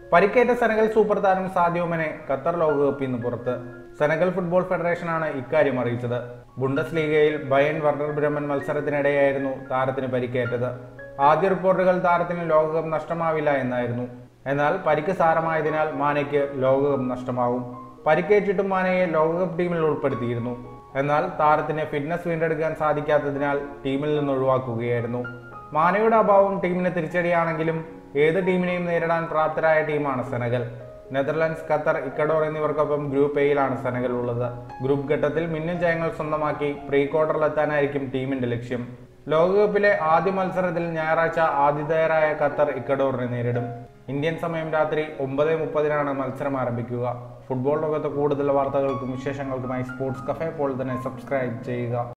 പരിക്കേറ്റ Senegal super താരം സാദിയോമനെ Qatar ലോകകപ്പിൽ നിന്ന് പുറത്ത് സെനഗൽ ഫുട്ബോൾ ഫെഡറേഷനാണ് ഇക്കാര്യം അറിയിച്ചത് ബുണ്ടസ് ലീഗയിൽ ബയൻ വർണർ ബ്രഹ്മൻ മത്സരത്തിനിടെയായിരുന്നു താരത്തിന് പരിക്കേറ്റത് ആദ്യ റിപ്പോർട്ടുകൾ താരത്തിന് ലോകകപ്പ് നഷ്ടമാവില്ല എന്നായിരുന്നു എന്നാൽ പരിക്ക് സാരമായതിനാൽ മാനയ്ക്ക് ലോകകപ്പ് നഷ്ടമാവും പരിക്കേറ്റിട്ടും മാനയെ ലോകകപ്പ് ടീമിൽ ഉൾപ്പെടുത്തിയിരുന്നു എന്നാൽ താരത്തിന് ഫിറ്റ്നസ് വീണ്ടെടുക്കാൻ സാധിക്കാത്തതിനാൽ ടീമിൽ നിന്ന് ഒഴിവാക്കുകയായിരുന്നു മാനയുടെ അഭാവം ടീമിന് തിരിച്ചടിയാണെങ്കിലും ഏത് ടീമിനെയും നേരിടാൻ പ്രാപ്തരായ ടീമാണ് സെനഗൽ നെതർലൻഡ്സ് ഖത്തർ ഇക്കഡോർ എന്നിവർക്കൊപ്പം ഗ്രൂപ്പ് എയിലാണ് സെനഗൽ ഉള്ളത് ഗ്രൂപ്പ് ഘട്ടത്തിൽ മിന്നും ജയങ്ങൾ സ്വന്തമാക്കി പ്രീ ക്വാർട്ടറിലെത്താനായിരിക്കും ടീമിന്റെ ലക്ഷ്യം ലോകകപ്പിലെ ആദ്യ മത്സരത്തിൽ ഞായറാഴ്ച ആതിഥേയരായ ഖത്തർ ഇക്കഡോറിനെ നേരിടും ഇന്ത്യൻ സമയം രാത്രി ഒമ്പത് മുപ്പതിനാണ് മത്സരം ആരംഭിക്കുക ഫുട്ബോൾ ലോകത്തെ കൂടുതൽ വാർത്തകൾക്കും വിശേഷങ്ങൾക്കുമായി സ്പോർട്സ് കഫേ പോൾ തന്നെ സബ്സ്ക്രൈബ് ചെയ്യുക